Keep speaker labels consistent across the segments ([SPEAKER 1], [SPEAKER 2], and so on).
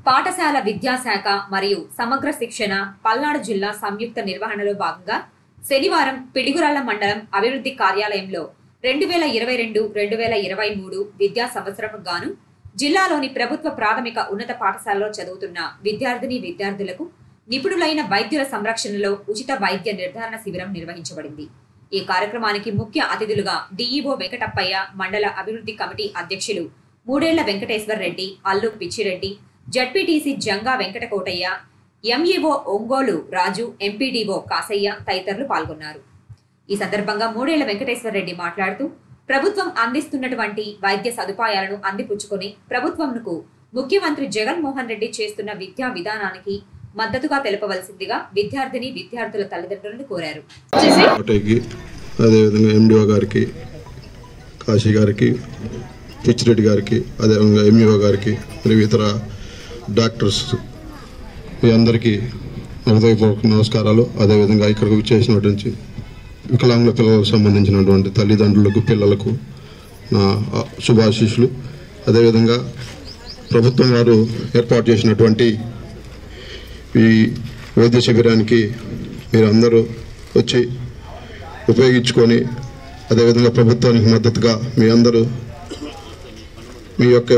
[SPEAKER 1] పాఠశాల విద్యాశాఖ మరియు సమగ్ర శిక్షణ పల్నాడు జిల్లా సంయుక్త నిర్వహణలో భాగంగా శనివారం పిడిగురాళ్ల మండలం అభివృద్ధి కార్యాలయంలో రెండు వేల ఇరవై రెండు రెండు వేల ఇరవై మూడు విద్యా సంవత్సరం గాను జిల్లాలోని ప్రభుత్వ ప్రాథమిక ఉన్నత పాఠశాలలో చదువుతున్న విద్యార్థిని విద్యార్థులకు నిపుణులైన వైద్యుల సంరక్షణలో ఉచిత వైద్య నిర్ధారణ శిబిరం నిర్వహించబడింది ఈ కార్యక్రమానికి ముఖ్య అతిథులుగా డిఈఓ వెంకటప్పయ్య మండల అభివృద్ధి కమిటీ అధ్యక్షులు మూడేళ్ల Venkateshwar Reddy Allu Pichireddy ZPTC Janga Venkatakotaiah MEO Ongole Raju MPDO Kasaiah తదితరులు పాల్గొన్నారు ఈ సందర్భంగా మూడేళ్ల వెంకటేశ్వర రెడ్డి మాట్లాడుతూ ప్రభుత్వం అందిస్తున్నటువంటి వైద్య సదుపాయాలను అందిపుచ్చుకొని ప్రభుత్వంకు ముఖ్యమంత్రి జగన్మోహన్ రెడ్డి చేస్తున్న విద్యా విధానానికి మద్దతుగా తెలపవలసిందిగా విద్యార్థిని విద్యార్థుల తల్లిదండ్రులను కోరారు
[SPEAKER 2] కోటయ్యకి అదేవిధంగా ఎండిఓ గారికి కాశీ గారికి పిచ్చిరెడ్డి గారికి అదేవిధంగా ఎంఈఓ గారికి మరియు ఇతర డాక్టర్స్ మీ అందరికీ హృదయపూర్వక నమస్కారాలు అదేవిధంగా ఇక్కడికి విచ్చేసినటువంటి వికలాంగుల పిల్లలకు సంబంధించినటువంటి తల్లిదండ్రులకు పిల్లలకు నా ఆ, శుభాశీస్సులు అదేవిధంగా ప్రభుత్వం వారు ఏర్పాటు చేసినటువంటి ఈ వైద్య శిబిరానికి మీరందరూ వచ్చి ఉపయోగించుకొని అదేవిధంగా ప్రభుత్వానికి మద్దతుగా మీ అందరూ మీ యొక్క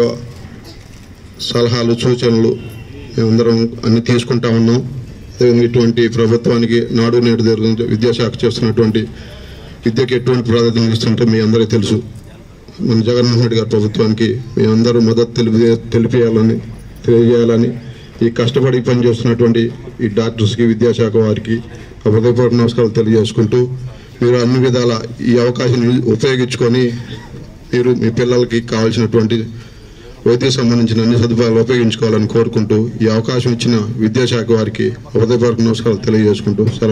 [SPEAKER 2] సలహాలు సూచనలు మేమందరం అన్ని తీసుకుంటా ఉన్నాం అదేవిధంగా ఇటువంటి ప్రభుత్వానికి నాడు నేడు జరుగుతున్న విద్యాశాఖ చేస్తున్నటువంటి విద్యకి ఎటువంటి ప్రాధాన్యత ఇస్తుంటే మీ అందరికీ తెలుసు మన జగన్మోహన్ రెడ్డి గారి ప్రభుత్వానికి మీ అందరూ మద్దతు తెలిపి తెలిపేయాలని తెలియజేయాలని ఈ కష్టపడి పనిచేస్తున్నటువంటి ఈ డాక్టర్స్కి విద్యాశాఖ వారికి హృదయపూర్వక నమస్కారాలు తెలియజేసుకుంటూ మీరు అన్ని విధాల ఈ అవకాశాన్ని ఉపయోగించుకొని మీరు మీ పిల్లలకి కావాల్సినటువంటి వైద్య సంబంధించిన అన్ని సదుపాయాలు ఉపయోగించుకోవాలని కోరుకుంటూ ఈ అవకాశం ఇచ్చిన విద్యాశాఖ వారికి హృదయపూర్వక నమస్కారాలు తెలియజేసుకుంటూ సెలవు